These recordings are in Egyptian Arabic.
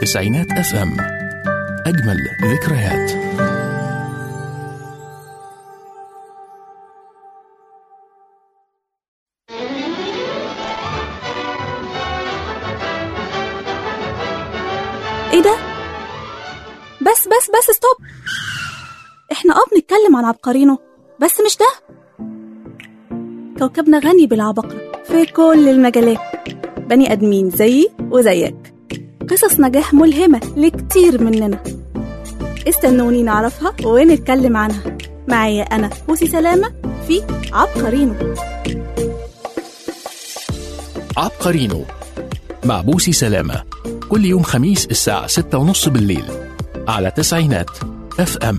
تسعينات اف ام اجمل ذكريات ايه ده بس بس بس ستوب احنا اه بنتكلم عن عبقرينه بس مش ده كوكبنا غني بالعبقرة في كل المجالات بني ادمين زيي وزيك قصص نجاح ملهمة لكتير مننا استنوني نعرفها ونتكلم عنها معايا انا بوسي سلامة في عبقرينه عبقرينو مع بوسي سلامة كل يوم خميس الساعة ستة ونص بالليل على تسعينات اف ام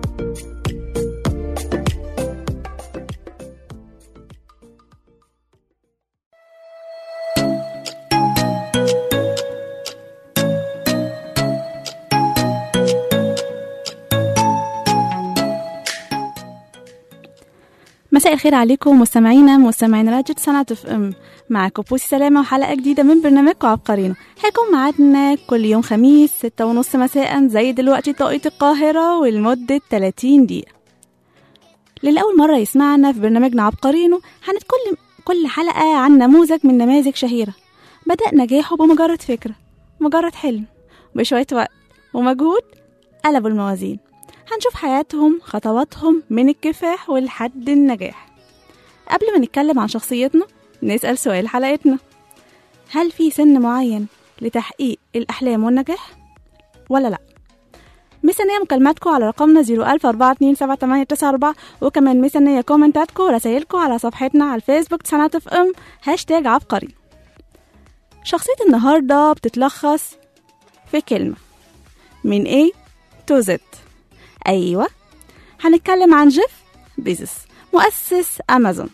مساء الخير عليكم مستمعينا مستمعين راديو سنة اف ام معاكم بوسي سلامة وحلقة جديدة من برنامجكم عبقرينا هيكون معادنا كل يوم خميس ستة ونص مساء زي دلوقتي توقيت القاهرة ولمدة 30 دقيقة للي أول مرة يسمعنا في برنامجنا عبقرينه هنتكلم كل حلقة عن نموذج من نماذج شهيرة بدأ نجاحه بمجرد فكرة مجرد حلم بشوية وقت ومجهود قلبوا الموازين هنشوف حياتهم خطواتهم من الكفاح ولحد النجاح قبل ما نتكلم عن شخصيتنا نسأل سؤال حلقتنا هل في سن معين لتحقيق الأحلام والنجاح ولا لأ؟ مستنية مكالماتكم على رقمنا 014278994 وكمان مستنية كومنتاتكم ورسايلكم على صفحتنا على الفيسبوك سنة اف ام هاشتاج عبقري شخصية النهاردة بتتلخص في كلمة من A to Z أيوة هنتكلم عن جيف بيزوس مؤسس أمازون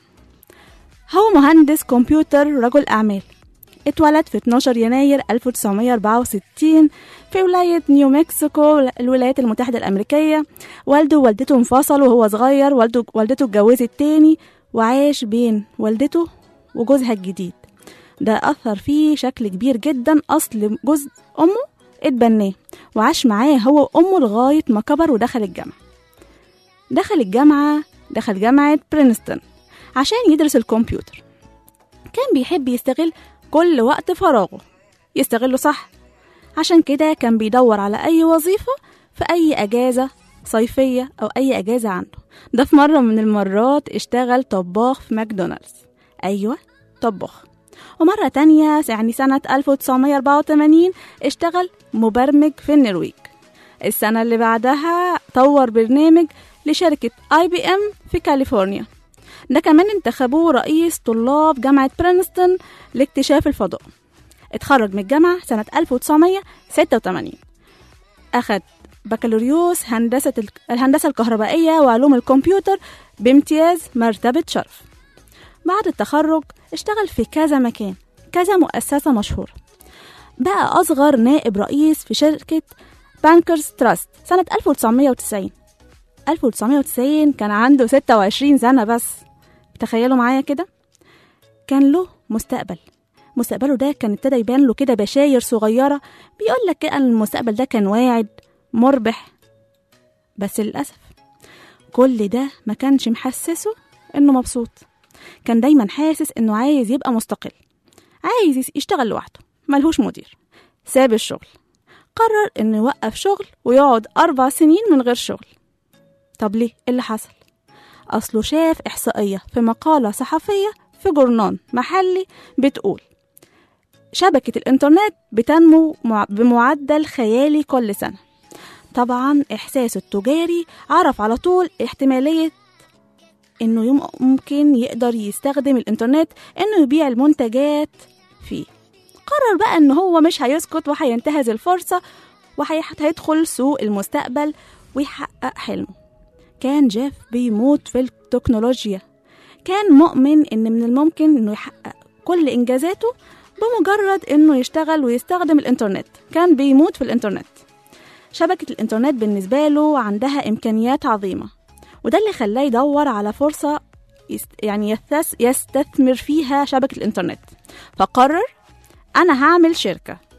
هو مهندس كمبيوتر رجل أعمال اتولد في 12 يناير 1964 في ولاية نيو مكسيكو الولايات المتحدة الأمريكية والده ووالدته انفصلوا وهو صغير والده والدته اتجوزت تاني وعاش بين والدته وجوزها الجديد ده أثر فيه شكل كبير جدا أصل جوز أمه اتبناه وعاش معاه هو وأمه لغاية ما كبر ودخل الجامعة دخل الجامعة دخل جامعة برينستون عشان يدرس الكمبيوتر كان بيحب يستغل كل وقت فراغه يستغله صح عشان كده كان بيدور على أي وظيفة في أي أجازة صيفية أو أي أجازة عنده ده في مرة من المرات اشتغل طباخ في ماكدونالدز أيوة طباخ ومرة تانية يعني سنة 1984 اشتغل مبرمج في النرويج السنة اللي بعدها طور برنامج لشركة اي بي ام في كاليفورنيا ده كمان انتخبوه رئيس طلاب جامعة برينستون لاكتشاف الفضاء اتخرج من الجامعة سنة 1986 أخد بكالوريوس هندسة الهندسة الكهربائية وعلوم الكمبيوتر بامتياز مرتبة شرف بعد التخرج اشتغل في كذا مكان كذا مؤسسة مشهورة بقى أصغر نائب رئيس في شركة بانكرز تراست سنة 1990 1990 كان عنده 26 سنة بس تخيلوا معايا كده كان له مستقبل مستقبله ده كان ابتدى يبان له كده بشاير صغيرة بيقول لك كده المستقبل ده كان واعد مربح بس للأسف كل ده ما كانش محسسه إنه مبسوط كان دايما حاسس إنه عايز يبقى مستقل عايز يشتغل لوحده ملهوش مدير ساب الشغل قرر إنه يوقف شغل ويقعد أربع سنين من غير شغل طب ليه؟ إيه اللي حصل؟ أصله شاف إحصائية في مقالة صحفية في جورنان محلي بتقول شبكة الإنترنت بتنمو بمعدل خيالي كل سنة طبعا إحساسه التجاري عرف على طول احتمالية إنه ممكن يقدر يستخدم الإنترنت إنه يبيع المنتجات فيه قرر بقى إن هو مش هيسكت وهينتهز الفرصة وهيدخل سوق المستقبل ويحقق حلمه كان جيف بيموت في التكنولوجيا كان مؤمن إن من الممكن إنه يحقق كل إنجازاته بمجرد إنه يشتغل ويستخدم الإنترنت كان بيموت في الإنترنت شبكة الإنترنت بالنسبة له عندها إمكانيات عظيمة وده اللي خلاه يدور على فرصة يعني يستثمر فيها شبكة الإنترنت فقرر أنا هعمل شركة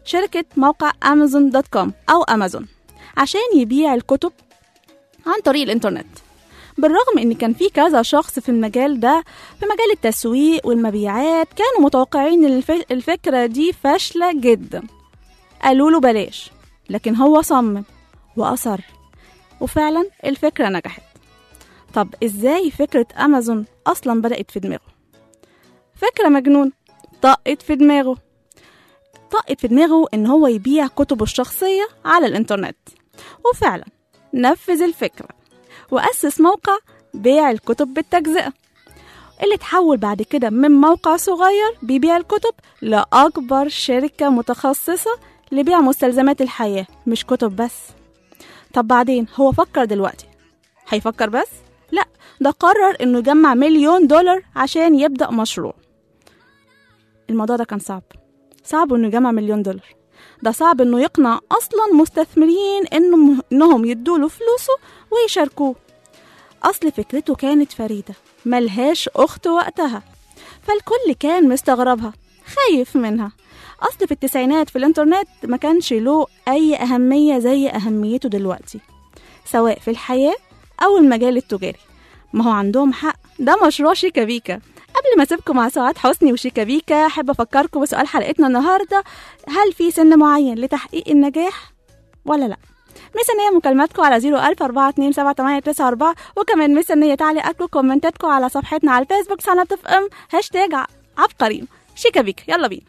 شركة موقع أمازون دوت كوم أو أمازون عشان يبيع الكتب عن طريق الإنترنت بالرغم إن كان في كذا شخص في المجال ده في مجال التسويق والمبيعات كانوا متوقعين إن الف- الفكرة دي فاشلة جدا قالوا له بلاش لكن هو صمم وأصر وفعلا الفكرة نجحت طب إزاي فكرة أمازون أصلا بدأت في دماغه فكرة مجنون طقت في دماغه طقت في دماغه إن هو يبيع كتبه الشخصية على الإنترنت وفعلا نفذ الفكرة وأسس موقع بيع الكتب بالتجزئة اللي اتحول بعد كده من موقع صغير بيبيع الكتب لأكبر شركة متخصصة لبيع مستلزمات الحياة مش كتب بس طب بعدين هو فكر دلوقتي هيفكر بس؟ لا ده قرر انه يجمع مليون دولار عشان يبدأ مشروع الموضوع ده كان صعب صعب انه يجمع مليون دولار ده صعب انه يقنع اصلا مستثمرين انهم انهم يدوله فلوسه ويشاركوه اصل فكرته كانت فريده ملهاش اخت وقتها فالكل كان مستغربها خايف منها اصل في التسعينات في الانترنت ما كانش له اي اهميه زي اهميته دلوقتي سواء في الحياه او المجال التجاري ما هو عندهم حق ده مشروع شيكا بيكا قبل ما اسيبكم مع سعاد حسني وشيكا بيكا احب افكركم بسؤال حلقتنا النهارده هل في سن معين لتحقيق النجاح ولا لا مستنية مكالماتكم على 010427894 وكمان مستنية تعليقاتكم وكومنتاتكم على صفحتنا على الفيسبوك سنة اف ام هاشتاج عبقريين شيكا بيك يلا بينا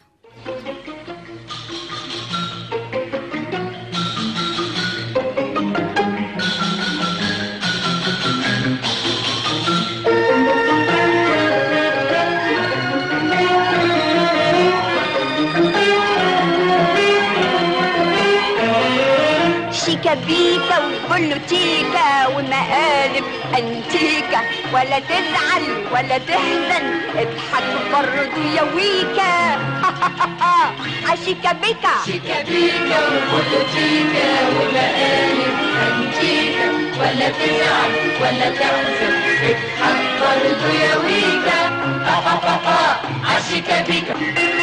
شيكا بيكا وبولوتيكا ومقالب انتيكا ولا تزعل ولا تحزن اضحك برضو يا ويكا عشيكا بيكا شيكا بيكا وبولوتيكا ومقالب انتيكا ولا تزعل ولا تحزن اضحك برضو يا ويكا عشيكا بيكا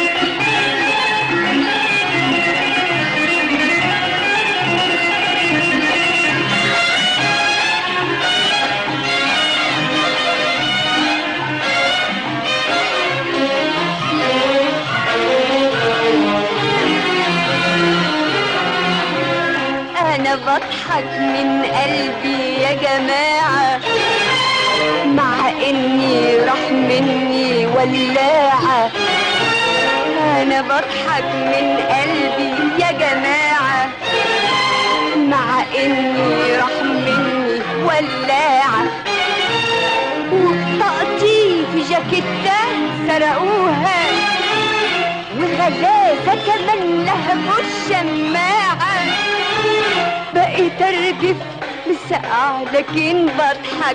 انا بضحك من قلبي يا جماعة مع اني راح مني ولاعة انا بضحك من قلبي يا جماعة مع اني راح مني ولاعة وطاقتي في جاكيتة سرقوها وغلاسة كمان لهبوا الشماعة بقيت ارجف مسقع لكن بضحك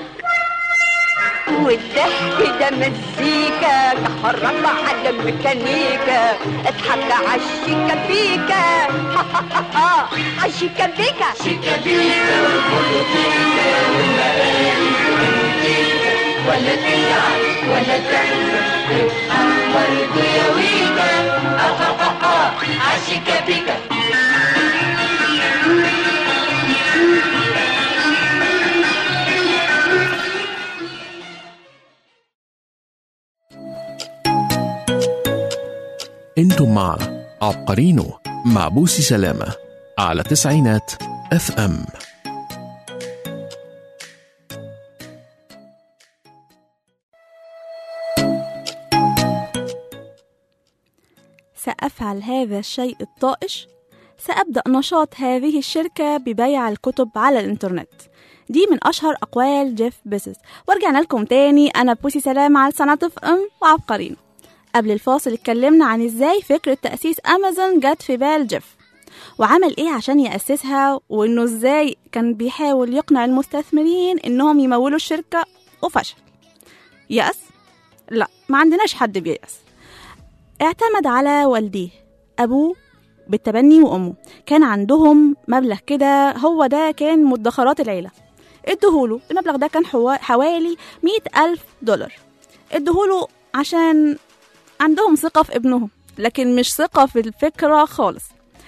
والضحك ده مزيكا كحرك على الميكانيكا اضحك عالشيكا بيكا عالشيكا بيكا شيكا بيكا ولا تزعل ولا تحزن برضو يا ويكا عالشيكا بيكا انتم مع عبقرينو مع بوسي سلامة على تسعينات اف ام سأفعل هذا الشيء الطائش سأبدأ نشاط هذه الشركة ببيع الكتب على الإنترنت دي من أشهر أقوال جيف بيزوس ورجعنا لكم تاني أنا بوسي سلام على سنة اف ام وعبقرين قبل الفاصل اتكلمنا عن ازاي فكرة تأسيس أمازون جت في بال جيف وعمل ايه عشان يأسسها وانه ازاي كان بيحاول يقنع المستثمرين انهم يمولوا الشركة وفشل يأس؟ لا ما عندناش حد بييأس اعتمد على والديه أبوه بالتبني وأمه كان عندهم مبلغ كده هو ده كان مدخرات العيلة ادهوله المبلغ ده كان حوا- حوالي مئة ألف دولار ادهوله عشان عندهم ثقة في ابنهم لكن مش ثقة في الفكرة خالص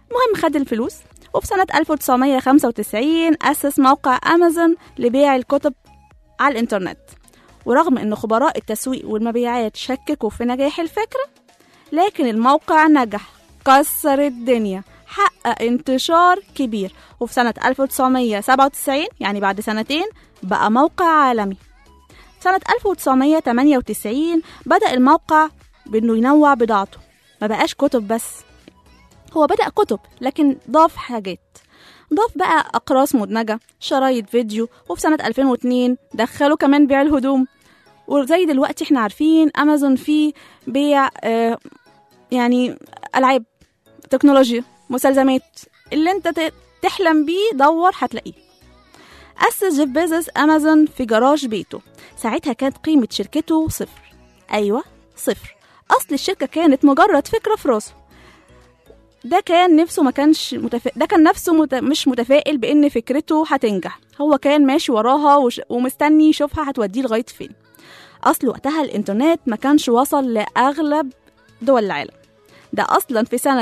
المهم خد الفلوس وفي سنة 1995 أسس موقع أمازون لبيع الكتب على الإنترنت ورغم أن خبراء التسويق والمبيعات شككوا في نجاح الفكرة لكن الموقع نجح كسر الدنيا حقق انتشار كبير وفي سنة 1997 يعني بعد سنتين بقى موقع عالمي سنة 1998 بدأ الموقع بأنه ينوع بضاعته ما بقاش كتب بس هو بدأ كتب لكن ضاف حاجات ضاف بقى أقراص مدمجة شرايط فيديو وفي سنة 2002 دخلوا كمان بيع الهدوم وزي دلوقتي احنا عارفين أمازون فيه بيع آه يعني ألعاب تكنولوجيا مستلزمات اللي انت ت- تحلم بيه دور هتلاقيه أسس جيف بيزوس أمازون في جراج بيته ساعتها كانت قيمة شركته صفر أيوة صفر أصل الشركة كانت مجرد فكرة في راسه ده كان نفسه ما كانش متفا... ده كان نفسه مت... مش متفائل بان فكرته هتنجح هو كان ماشي وراها وش... ومستني يشوفها هتوديه لغايه فين اصل وقتها الانترنت ما كانش وصل لاغلب دول العالم ده اصلا في سنه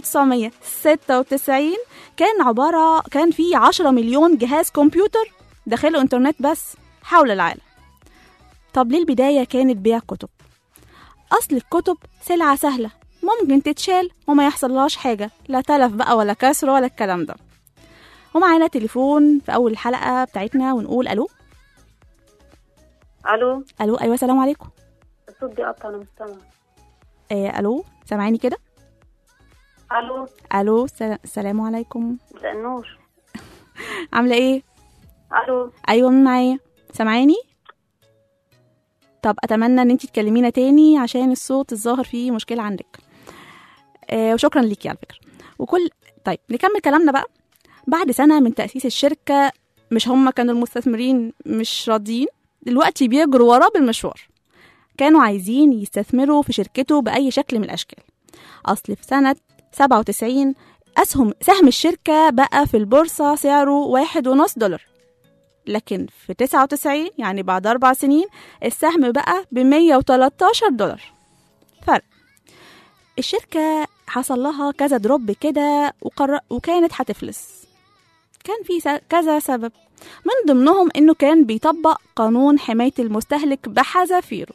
1996 كان عباره كان في 10 مليون جهاز كمبيوتر داخله انترنت بس حول العالم طب ليه البدايه كانت بيع كتب اصل الكتب سلعه سهله ممكن تتشال وما يحصلهاش حاجة لا تلف بقى ولا كسر ولا الكلام ده ومعانا تليفون في أول الحلقة بتاعتنا ونقول ألو الو ألو أيوة السلام عليكم الصوت بيقطع انا مش سامعه آه ألو سامعيني كده الو ألو سل- السلام عليكم مساء النور عاملة إيه الو أيوة مين معايا سامعاني طب أتمنى إن أنتي تكلمينا تاني عشان الصوت الظاهر فيه مشكلة عندك آه وشكرا ليكي على فكرة وكل طيب نكمل كلامنا بقى بعد سنة من تأسيس الشركة مش هم كانوا المستثمرين مش راضيين دلوقتي بيجروا وراه بالمشوار كانوا عايزين يستثمروا في شركته بأي شكل من الأشكال أصل في سنة 97 أسهم سهم الشركة بقى في البورصة سعره واحد ونص دولار لكن في 99 يعني بعد أربع سنين السهم بقى ب 113 دولار فرق الشركة حصل لها كذا دروب كده وقر... وكانت هتفلس كان في س- كذا سبب من ضمنهم انه كان بيطبق قانون حماية المستهلك بحذافيره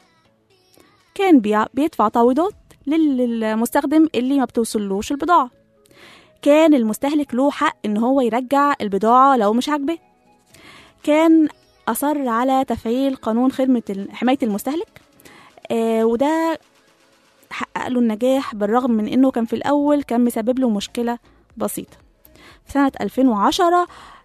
كان بيع... بيدفع تعويضات لل- للمستخدم اللي ما بتوصلوش البضاعة كان المستهلك له حق ان هو يرجع البضاعة لو مش عاجباه كان أصر على تفعيل قانون خدمة ال- حماية المستهلك آه وده حقق له النجاح بالرغم من انه كان في الاول كان مسبب له مشكله بسيطه في سنه 2010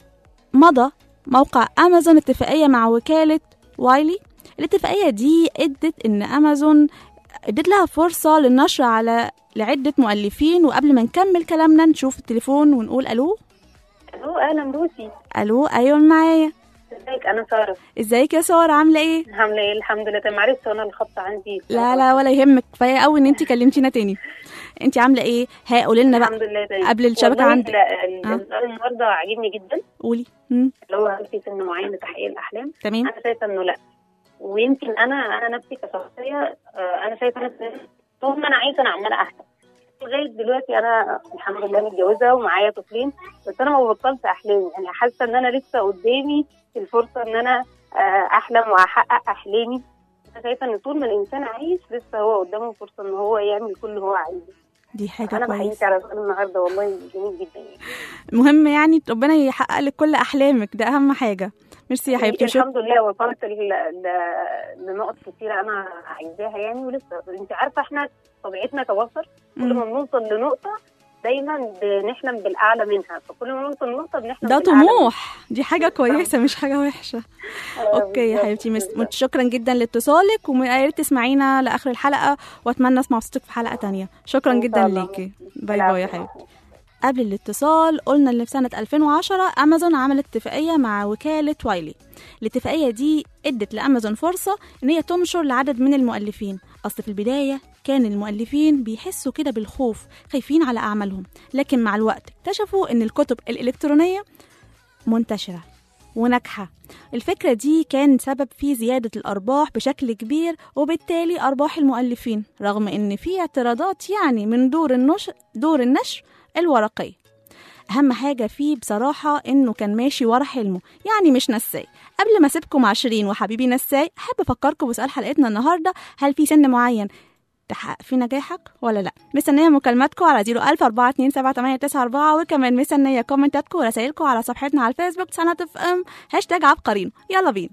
مضى موقع امازون اتفاقيه مع وكاله وايلي الاتفاقيه دي ادت ان امازون ادت لها فرصه للنشر على لعده مؤلفين وقبل ما نكمل كلامنا نشوف التليفون ونقول الو الو اهلا بوسي الو ايوه معايا ازيك انا ساره ازيك يا ساره عامله ايه عامله ايه الحمد لله تمام عرفت وانا الخط عندي لا لا ولا يهمك كفايه قوي ان انت كلمتينا تاني انت عامله ايه ها قولي لنا بقى الحمد لله تمام قبل الشبكة والله عندك. لا، ال- آه. السؤال النهارده عاجبني جدا قولي مم. اللي هو هل في سن معين لتحقيق الاحلام تمام انا شايفه انه لا ويمكن انا انا نفسي كشخصيه آه، انا شايفه انا طول ما انا عايزه انا عماله احلم لغايه دلوقتي انا الحمد لله متجوزه ومعايا طفلين بس انا ما ببطلش احلامي يعني حاسه ان انا لسه قدامي الفرصه ان انا آه، احلم واحقق احلامي انا شايفه ان طول ما الانسان عايش لسه هو قدامه فرصه ان هو يعمل كل اللي هو عايزه دي حاجه انا كويسه بحييك على سؤال النهارده والله جميل جدا يعني المهم يعني ربنا يحقق لك كل احلامك ده اهم حاجه ميرسي يا حبيبتي شكرا الحمد لله وصلت ل- ل- لنقط كتيرة أنا عايزاها يعني ولسه أنت عارفة إحنا طبيعتنا كبشر كل ما بنوصل لنقطة دايما بنحلم بالأعلى منها فكل ما نوصل لنقطة بنحلم ده بالأعلى طموح دي حاجه كويسه مش حاجه وحشه منها. آه، اوكي يا بالظبط، حبيبتي مس- بالظبط. شكرا جدا لاتصالك ويا ريت تسمعينا لاخر الحلقه واتمنى اسمع صوتك في حلقه تانية شكرا إن جدا شاء الله. ليكي باي العفو. باي يا حبيبتي قبل الاتصال قلنا ان في سنة 2010 أمازون عملت اتفاقية مع وكالة وايلي الاتفاقية دي ادت لأمازون فرصة ان هي تنشر لعدد من المؤلفين أصل في البداية كان المؤلفين بيحسوا كده بالخوف خايفين على أعمالهم لكن مع الوقت اكتشفوا ان الكتب الإلكترونية منتشرة وناجحة الفكرة دي كان سبب في زيادة الأرباح بشكل كبير وبالتالي أرباح المؤلفين رغم إن في اعتراضات يعني من دور النشر دور النشر الورقية أهم حاجة فيه بصراحة إنه كان ماشي ورا حلمه يعني مش نساي قبل ما أسيبكم مع شيرين وحبيبي نساي أحب أفكركم بسؤال حلقتنا النهاردة هل في سن معين تحقق في نجاحك ولا لا مستنيه مكالماتكم على 010427894 وكمان مستنيه كومنتاتكم ورسائلكم على صفحتنا على الفيسبوك سنة اف ام هاشتاج عبقريين يلا بينا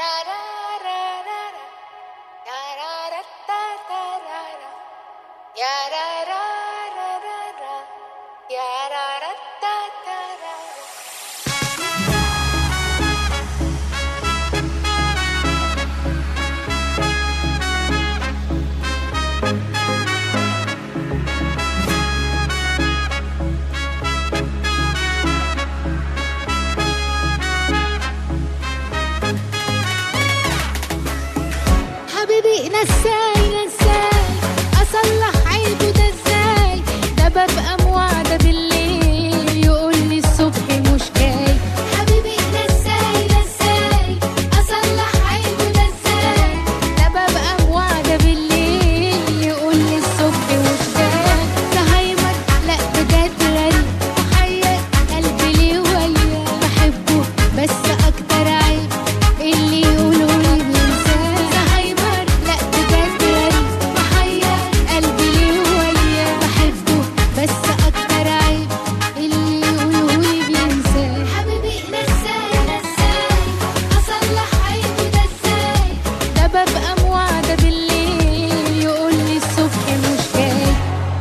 حبيبي نساي نساي اصلح عيبه ده ازاي ده ببقى موعده بالليل يقول لي الصبح مش جاي حبيبي نساي نساي اصلح عيبه ده ازاي ده ببقى موعده بالليل يقول لي الصبح مش جاي زهايمر لا بجد غريب محير قلبي ليه وياه بحبه بس اكتر عيب اللي يقولوا لي بينساه زهايمر لا بجد غريب محير قلبي ليه وياه بحبه بس اكتر عيب اللي يقولوا لي بينساه حبيبي نساي نساي اصلح عيبه ده ازاي ده ببقى موعده بالليل يقول لي الصبح مش جاي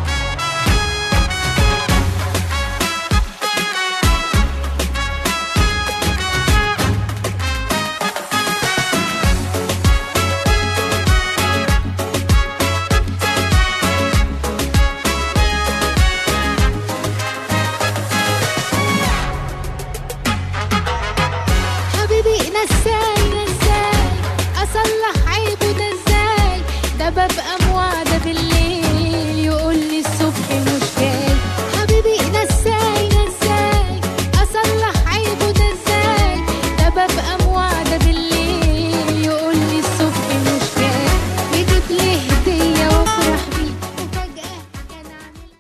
حبيبي نساي نساي اصلح عيبه ده ازاي ده ببقى موعده بالليل يقول لي الصبح مش جاي حبيبي نساي نساي اصلح عيبه ده ازاي ده ببقى موعده بالليل يقول لي الصبح مش جاي يجيب لي هديه وافرح بيه وفجاه كان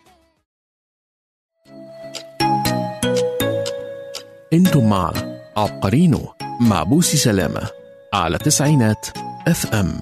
عامل انتم مع عبقرينو مع بوسي سلامة على تسعينات اف ام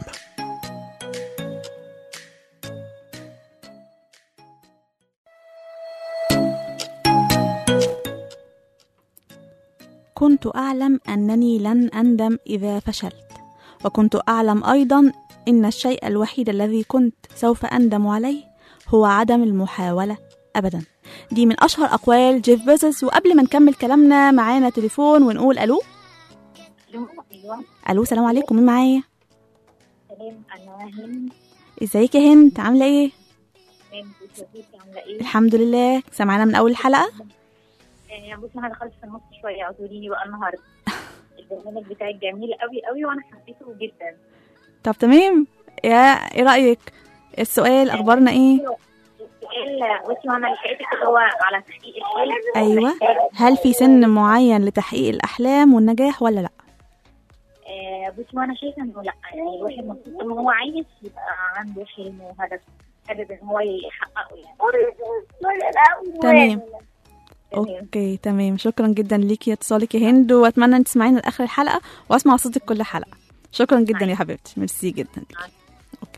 كنت أعلم أنني لن أندم إذا فشلت وكنت أعلم أيضا إن الشيء الوحيد الذي كنت سوف أندم عليه هو عدم المحاولة أبدا دي من أشهر أقوال جيف بيزوس وقبل ما نكمل كلامنا معانا تليفون ونقول ألو ايوه ألو سلام عليكم مين معايا سلام انا هند ازيك يا هند عاملة ايه هند ازيك عامله ايه؟ الحمد لله سامعانا من أول الحلقة آه، بصي انا دخلت في النص شويه اعذريني لي بقى النهارده البرنامج بتاعك جميل قوي قوي وانا حبيته جدا طب تمام يا ايه رأيك السؤال أخبارنا ايه السؤال بصي وانا لقيتك اللي هو على تحقيق الحلم أيوة محتاج- هل في سن معين لتحقيق الأحلام والنجاح ولا لأ آه، بصي وانا شايفه انه لا يعني الواحد المفروض ان هو عايز يبقى عنده حلم وهدف حابب ان هو يحققه يعني تمام تمام اوكي تمام شكرا جدا ليكي اتصالك يا هند واتمنى ان تسمعينا لاخر الحلقه واسمع صوتك كل حلقه شكرا جدا يا حبيبتي ميرسي جدا ليكي اوكي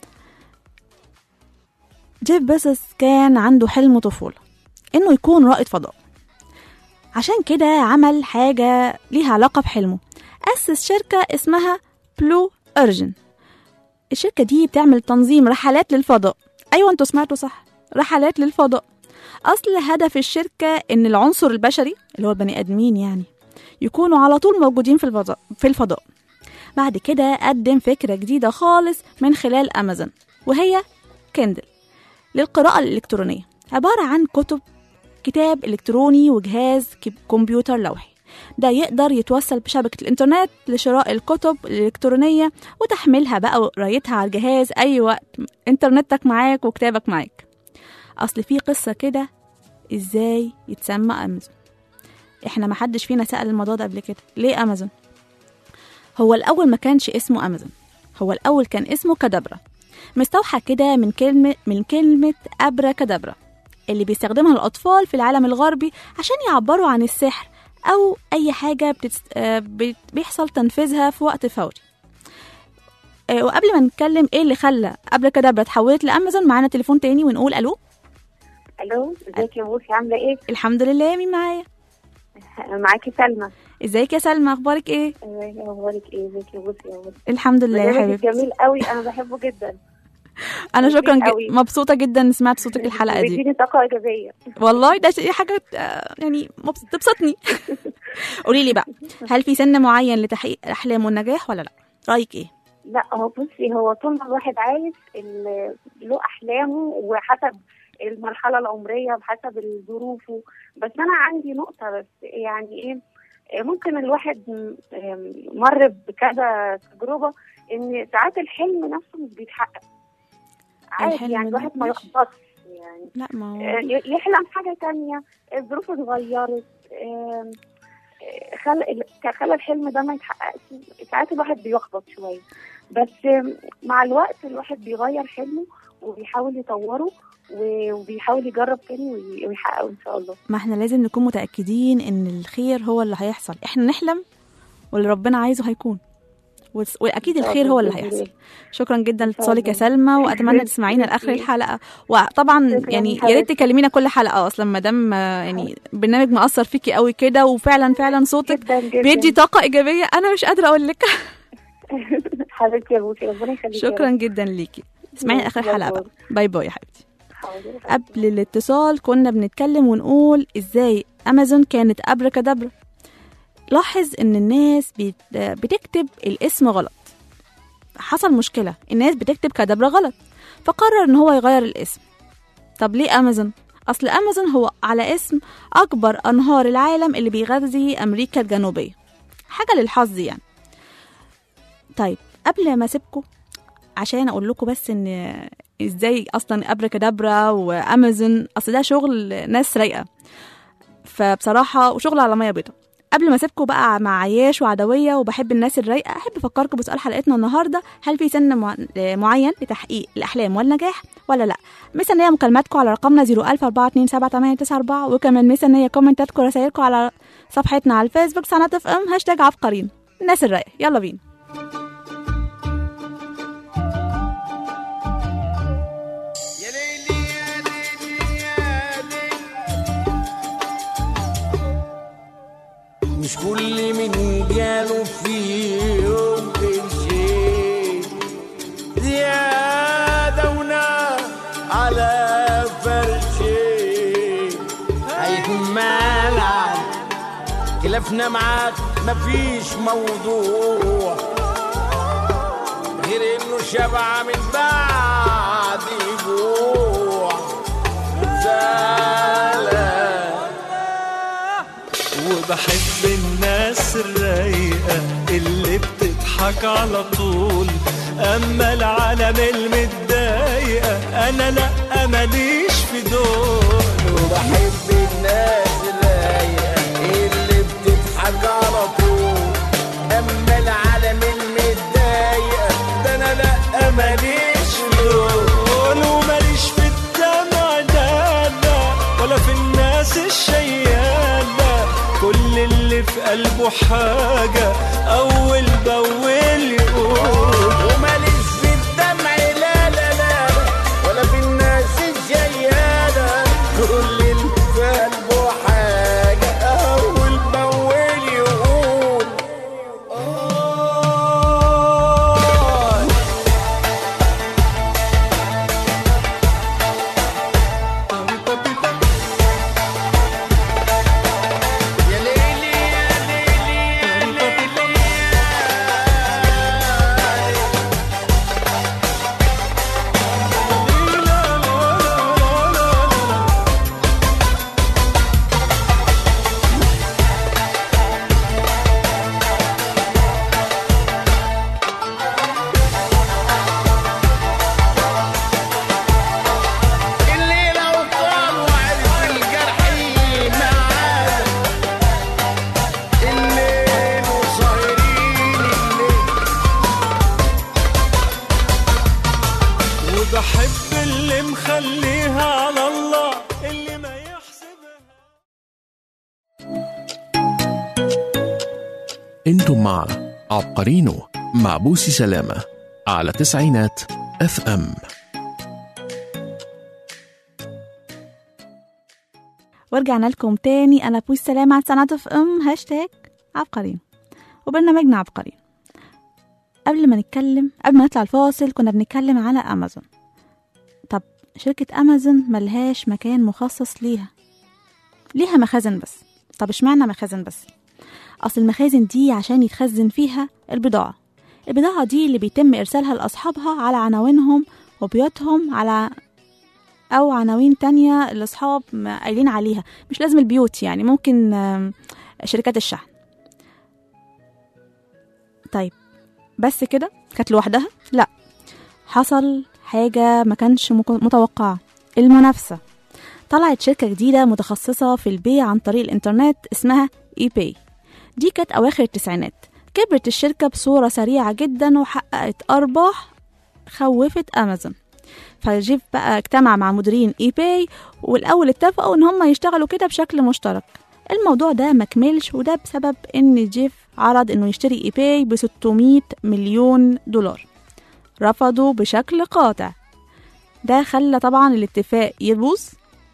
جيف بيزوس كان عنده حلم طفوله انه يكون رائد فضاء عشان كده عمل حاجه ليها علاقه بحلمه اسس شركه اسمها بلو اورجن الشركه دي بتعمل تنظيم رحلات للفضاء ايوه انتوا سمعتوا صح رحلات للفضاء أصل هدف الشركة إن العنصر البشري اللي هو البني آدمين يعني يكونوا على طول موجودين في الفضاء في الفضاء بعد كده قدم فكرة جديدة خالص من خلال أمازون وهي كندل للقراءة الإلكترونية عبارة عن كتب كتاب إلكتروني وجهاز كب- كمبيوتر لوحي ده يقدر يتوصل بشبكة الإنترنت لشراء الكتب الإلكترونية وتحميلها بقى وقرايتها على الجهاز أي وقت إنترنتك معاك وكتابك معاك اصل في قصه كده ازاي يتسمى امازون احنا ما حدش فينا سال الموضوع ده قبل كده ليه امازون هو الاول ما كانش اسمه امازون هو الاول كان اسمه كدبرا مستوحى كده من كلمه من كلمه ابرا كدبرا اللي بيستخدمها الأطفال في العالم الغربي عشان يعبروا عن السحر أو أي حاجة بتس... آه، بت- بيحصل تنفيذها في وقت فوري آه، وقبل ما نتكلم ايه اللي خلى قبل كده اتحولت لامازون معانا تليفون تاني ونقول الو الو ازيك يا بوسي عامله ايه الحمد لله مين معايا معاكي سلمى ازيك يا سلمى اخبارك ايه ازيك اخبارك ايه ازيك يا بوسي يا بوسي الحمد لله يا برنامجك حبيبتي جميل قوي انا بحبه جدا انا جميل شكرا ج... قوي. مبسوطه جدا إن سمعت صوتك الحلقه دي بيديني طاقه ايجابيه والله ده شيء حاجه آه، يعني مبس- تبسطني قولي لي بقى هل في سن معين لتحقيق الاحلام والنجاح ولا لا رايك ايه لا هو بصي هو طول ما الواحد عايش ال- له احلامه وحسب المرحله العمريه وحسب ظروفه بس انا عندي نقطه بس يعني ايه إيه ممكن الواحد م- آم، مر بكذا تجربه ان ساعات الحلم نفسه مش بيتحقق عادي الحلم يعني الواحد ما ماشي. يحبطش يعني لا ما آه، هو ي- يحلم حاجه تانية الظروف اتغيرت آم، آه، خلى خلى الحلم ده ما يتحققش ساعات الواحد بيحبط شويه بس آم، مع الوقت الواحد بيغير حلمه وبيحاول يطوره و- وبيحاول يجرب تاني وي- ويحققه ان شاء الله ما احنا لازم نكون متاكدين ان الخير هو اللي هيحصل احنا نحلم واللي ربنا عايزه هيكون وس- واكيد إن شاء الخير الله هو اللي بإذن هيحصل الله. شكرا جدا إن شاء لاتصالك يا الله. سلمى واتمنى تسمعينا لاخر ميرسي. الحلقه وطبعا شكراً يعني يا حبيبتي. ريت تكلمينا كل حلقه اصلا ما دام آه، يعني برنامج مأثر فيكي قوي كده وفعلا فعلا صوتك جدا جدا بيدي طاقه ايجابيه انا مش قادره اقول لك حبيبتي يا بوسي ربنا يخليك يا رب. شكرا جدا ليكي اسمعينا اخر باي حلقه باي. بقى باي باي يا حبيبتي حاضر. قبل الاتصال كنا بنتكلم ونقول ازاي امازون كانت ابركادابرا لاحظ ان الناس بت- بتكتب الاسم غلط حصل مشكلة الناس بتكتب كدبرة غلط فقرر ان هو يغير الاسم طب ليه امازون اصل امازون هو على اسم اكبر انهار العالم اللي بيغذي امريكا الجنوبية حاجة للحظ يعني طيب قبل ما اسيبكم عشان اقول لكم بس ان ازاي اصلا ابركادابرا وامازون اصل ده شغل ناس رايقه فبصراحه وشغل على ميه بيضاء قبل ما اسيبكم بقى مع عياش وعدويه وبحب الناس الرايقه احب افكركم بسؤال حلقتنا النهارده هل في سن مع- معين لتحقيق الاحلام والنجاح ولا لا مستنيه مكالماتكم على رقمنا 004278994 وكمان مستنيه كومنتاتكم ورسايلكم على صفحتنا على الفيسبوك سنة اف ام هاشتاج عبقرين الناس الرايقه يلا بينا يا ليلي يا ليلي يا ليلي مش كل من جاله في يوم شيء زيادة ونار على فرشي هيكون مالعب خلافنا معاك مفيش موضوع غير انه شبع من بعد جوع زعلان وبحب الناس الرايقة اللي بتضحك على طول أما العالم المتضايقة أنا لأ ماليش في دول وبحب الناس الرايقة اللي بتضحك على طول اما العالم المتضايقة ده انا لا ماليش في دول دول وماليش في الدمع لا لا ولا في الناس الشيالة كل اللي في قلبه حاجة أول بأول يقول وماليش في الدمع لا لا لا ولا في الناس الجيالة كل اللي في قلبه حاجة أول بأول يقول آه يا ليلي يا ليلي يا ليلي يا اللي لو طال وعرف الجرح معاه الليل وسهرين الليل وبحب اللي مخليها على الله اللي انتم مع عبقرينو مع بوسي سلامة على تسعينات اف ام ورجعنا لكم تاني انا بوس سلامة على سنة اف ام هاشتاج عبقريين وبرنامجنا عبقريين قبل ما نتكلم قبل ما نطلع الفاصل كنا بنتكلم على امازون طب شركة امازون ملهاش مكان مخصص ليها ليها مخازن بس طب اشمعنى مخازن بس اصل المخازن دي عشان يتخزن فيها البضاعة البضاعة دي اللي بيتم ارسالها لاصحابها على عناوينهم وبيوتهم على او عناوين تانية الاصحاب ما قايلين عليها مش لازم البيوت يعني ممكن آم، شركات الشحن طيب بس كده كانت لوحدها لا حصل حاجة ما كانش مك- متوقعة المنافسة طلعت شركة جديدة متخصصة في البيع عن طريق الإنترنت اسمها اي باي دي كانت أواخر التسعينات كبرت الشركة بصورة سريعة جدا وحققت أرباح خوفت أمازون فجيف بقى اجتمع مع مديرين اي باي والاول اتفقوا ان هم يشتغلوا كده بشكل مشترك الموضوع ده مكملش وده بسبب ان جيف عرض انه يشتري اي باي ب 600 مليون دولار رفضوا بشكل قاطع ده خلى طبعا الاتفاق يبوظ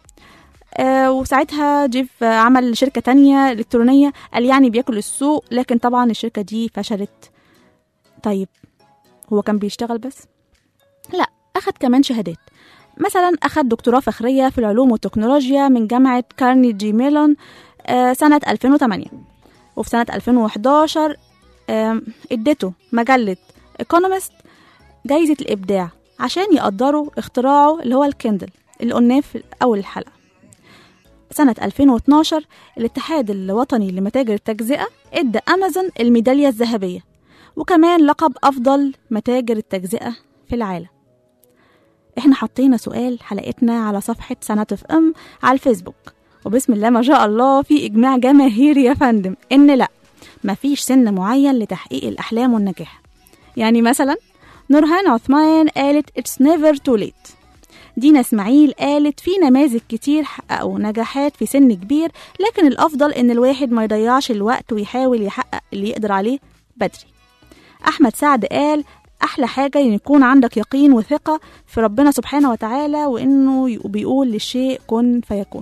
آه وساعتها جيف آه، عمل شركة تانية إلكترونية قال يعني بياكل السوق لكن طبعا الشركة دي فشلت طيب هو كان بيشتغل بس لا أخد كمان شهادات مثلا أخد دكتوراه فخرية في العلوم والتكنولوجيا من جامعة كارنيجي ميلون آه، سنة 2008 وفي سنة 2011 آم، ادته مجلة ايكونومست جايزة الإبداع عشان يقدروا اختراعه اللي هو الكندل اللي قلناه في أول الحلقة سنة 2012 الاتحاد الوطني لمتاجر التجزئة ادى أمازون الميدالية الذهبية وكمان لقب أفضل متاجر التجزئة في العالم احنا حطينا سؤال حلقتنا على صفحة سنة اف ام على الفيسبوك وبسم الله ما شاء الله في إجماع جماهيري يا فندم إن لأ مفيش سن معين لتحقيق الأحلام والنجاح يعني مثلا نورهان عثمان قالت it's never too late دينا اسماعيل قالت في نماذج كتير حققوا نجاحات في سن كبير لكن الأفضل إن الواحد ما يضيعش الوقت ويحاول يحقق اللي يقدر عليه بدري أحمد سعد قال أحلى حاجة إن يكون عندك يقين وثقة في ربنا سبحانه وتعالى وإنه ي- بيقول للشيء كن فيكون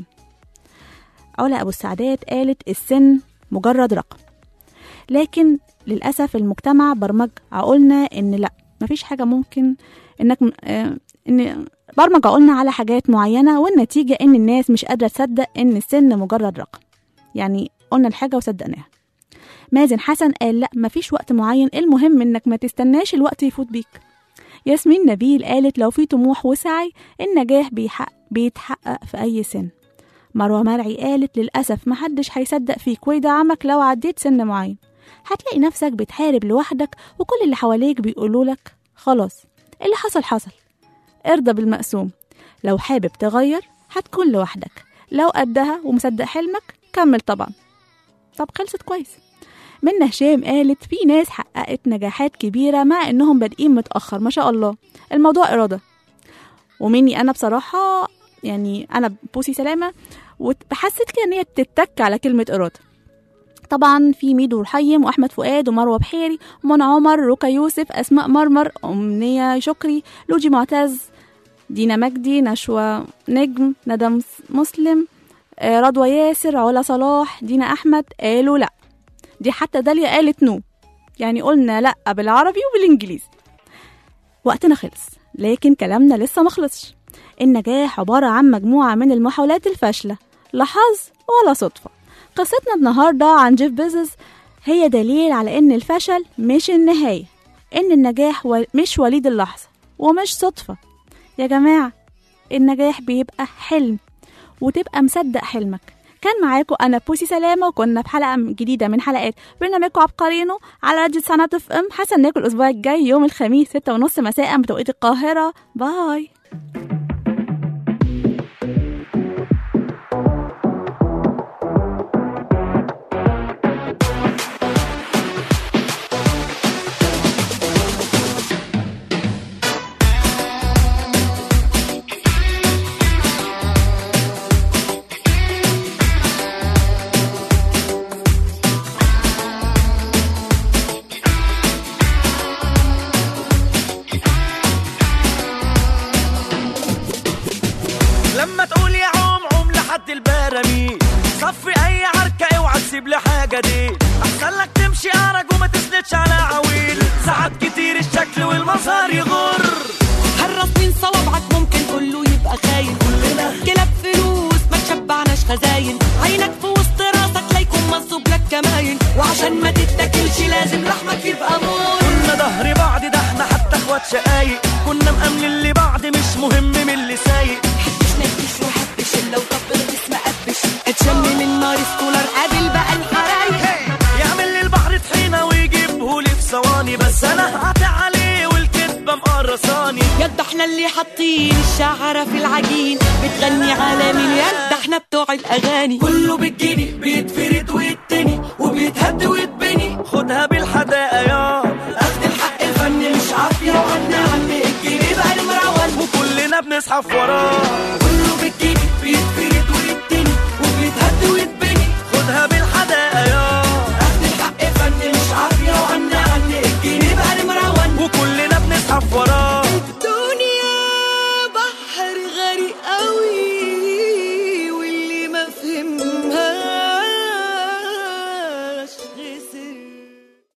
علا أبو السعدات قالت السن مجرد رقم لكن للأسف المجتمع برمج عقولنا إن لأ مفيش حاجة ممكن إنك م- آه، إن برمج عقولنا على حاجات معينة والنتيجة إن الناس مش قادرة تصدق إن السن مجرد رقم يعني قلنا الحاجة وصدقناها مازن حسن قال لا مفيش وقت معين المهم إنك ما تستناش الوقت يفوت بيك ياسمين نبيل قالت لو في طموح وسعي النجاح بيحق بيتحقق في أي سن مروة مرعي قالت للأسف محدش هيصدق فيك ويدعمك لو عديت سن معين هتلاقي نفسك بتحارب لوحدك وكل اللي حواليك بيقولوا لك خلاص اللي حصل حصل ارضى بالمقسوم لو حابب تغير هتكون لوحدك لو قدها ومصدق حلمك كمل طبعا طب خلصت كويس منى هشام قالت في ناس حققت نجاحات كبيرة مع انهم بادئين متأخر ما شاء الله الموضوع إرادة ومني أنا بصراحة يعني أنا بوسي سلامة وحسيت كده إن هي تتك على كلمة إرادة طبعا في ميدو رحيم واحمد فؤاد ومروه بحيري ومنى عمر ركا يوسف اسماء مرمر امنيه شكري لوجي معتز دينا مجدي نشوى نجم ندى مس- مسلم آه، رضوى ياسر علا صلاح دينا احمد قالوا لا دي حتى داليا قالت نو يعني قلنا لا بالعربي وبالانجليزي وقتنا خلص لكن كلامنا لسه مخلصش النجاح عبارة عن مجموعة من المحاولات الفاشلة لا حظ ولا صدفة قصتنا النهاردة عن جيف بيزوس هي دليل على إن الفشل مش النهاية إن النجاح و- مش وليد اللحظة ومش صدفة يا جماعة النجاح بيبقى حلم وتبقى مصدق حلمك كان معاكم أنا بوسي سلامة وكنا في حلقة جديدة من حلقات برنامجكم عبقرينو على راديو سنة اف ام هستناكم الأسبوع الجاي يوم الخميس ستة ونص مساء بتوقيت القاهرة باي لما تقول يا عوم عوم لحد البراميل صفي اي عركة اوعى تسيب لي حاجة دي احسن لك تمشي ارج وما تسندش على عويل ساعات كتير الشكل والمظهر يغر حرص من صوابعك ممكن كله يبقى خاين كلاب فلوس ما تشبعناش خزاين عينك في وسط راسك لا يكون مصوب لك كماين وعشان ما تتاكلش لازم لحمك يبقى مور كنا ظهر بعض ده احنا حتى اخوات شقايق كنا مأمنين لبعض مش مهم من اللي سايق حبش نكش وحبش الا وطبل اسم قبش اتشم من نار سكولر قابل بقى الحرايق يعمل لي البحر طحينة ويجيبه لي في ثواني بس انا هقطع عليه والكدبة مقرصاني يد احنا اللي حاطين الشعرة في العجين بتغني على مين يد احنا بتوع الاغاني كله بالجني بيتفرد ويتني وبيتهد ويتبني خدها بالحداقة يا اخد الحق الفن مش عافية وعنا عم الجنيه بقى المروان وكلنا بنزحف وراه كل